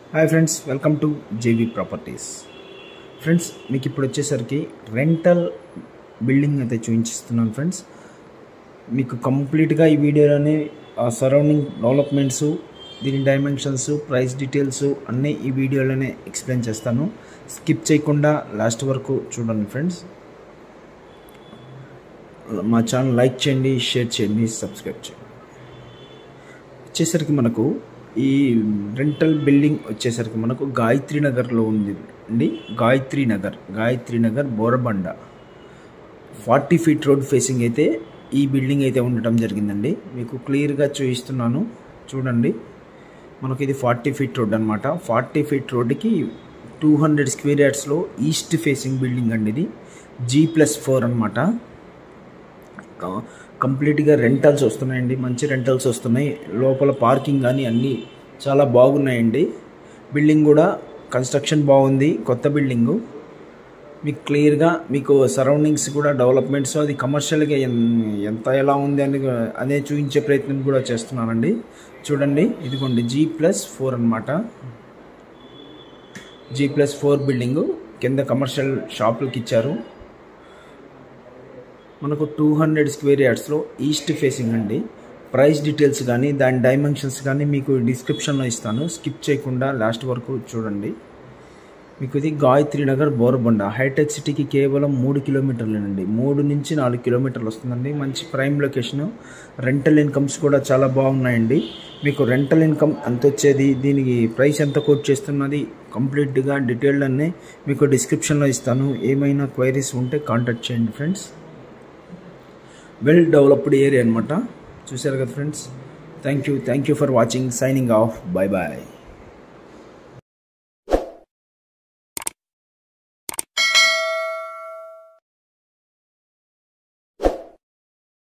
hi friends welcome to J V properties friends మీకు ఇప్పుడు వచ్చేసరికి రెంటల్ బిల్డింగ్ అయితే చూపించిస్తున్నాను ఫ్రెండ్స్ మీకు కంప్లీట్గా ఈ వీడియోలోనే ఆ సరౌండింగ్ డెవలప్మెంట్స్ దీని డైమెన్షన్స్ ప్రైస్ డీటెయిల్స్ అన్నీ ఈ వీడియోలోనే ఎక్స్ప్లెయిన్ చేస్తాను స్కిప్ చేయకుండా లాస్ట్ వరకు చూడండి ఫ్రెండ్స్ మా ఛానల్ లైక్ చేయండి షేర్ చేయండి సబ్స్క్రైబ్ చేయండి వచ్చేసరికి మనకు ఈ రెంటల్ బిల్డింగ్ వచ్చేసరికి మనకు గాయత్రి నగర్లో ఉంది అండి Gayatri Nagar Gayatri Nagar Borabanda forty feet road facing అయితే ఈ బిల్డింగ్ అయితే ఉండటం జరిగిందండి మీకు క్లియర్గా చూపిస్తున్నాను చూడండి మనకు ఇది ఫార్టీ ఫీట్ రోడ్ అనమాట ఫార్టీ ఫీట్ రోడ్కి టూ హండ్రెడ్ స్క్వేర్ యార్డ్స్లో ఈస్ట్ ఫేసింగ్ బిల్డింగ్ అండి ఇది జీ ప్లస్ ఫోర్ అనమాట కంప్లీట్గా రెంటల్స్ వస్తున్నాయండి మంచి రెంటల్స్ వస్తున్నాయి లోపల పార్కింగ్ కానీ అన్నీ చాలా బాగున్నాయండి బిల్డింగ్ కూడా కన్స్ట్రక్షన్ బాగుంది కొత్త బిల్డింగు మీకు క్లియర్గా మీకు సరౌండింగ్స్ కూడా డెవలప్మెంట్స్ అది కమర్షియల్గా ఎంత ఎలా ఉంది అని అదే చూపించే ప్రయత్నం కూడా చేస్తున్నానండి చూడండి ఇదిగోండి జీ ప్లస్ ఫోర్ అనమాట జీ ప్లస్ ఫోర్ బిల్డింగు కింద కమర్షియల్ షాపులకి ఇచ్చారు మనకు టూ హండ్రెడ్ స్క్వేర్ యార్డ్స్లో ఈస్ట్ ఫేసింగ్ అండి ప్రైస్ డీటెయిల్స్ కానీ దాని డైమెన్షన్స్ కానీ మీకు డిస్క్రిప్షన్లో ఇస్తాను స్కిప్ చేయకుండా లాస్ట్ వరకు చూడండి మీకు ఇది గాయత్రి నగర్ బోరబండ హైటెక్ సిటీకి కేవలం మూడు కిలోమీటర్లేనండి మూడు నుంచి నాలుగు కిలోమీటర్లు వస్తుందండి మంచి ప్రైమ్ లొకేషను రెంటల్ ఇన్కమ్స్ కూడా చాలా బాగున్నాయండి మీకు రెంటల్ ఇన్కమ్ ఎంత వచ్చేది దీనికి ప్రైస్ ఎంత కోట్ చేస్తున్నది కంప్లీట్గా డీటెయిల్డ్ అన్నీ మీకు డిస్క్రిప్షన్లో ఇస్తాను ఏమైనా క్వైరీస్ ఉంటే కాంటాక్ట్ చేయండి ఫ్రెండ్స్ వెల్ డెవలప్డ్ ఏరియా అనమాట చూసారు కదా friends thank you thank you for watching signing off bye bye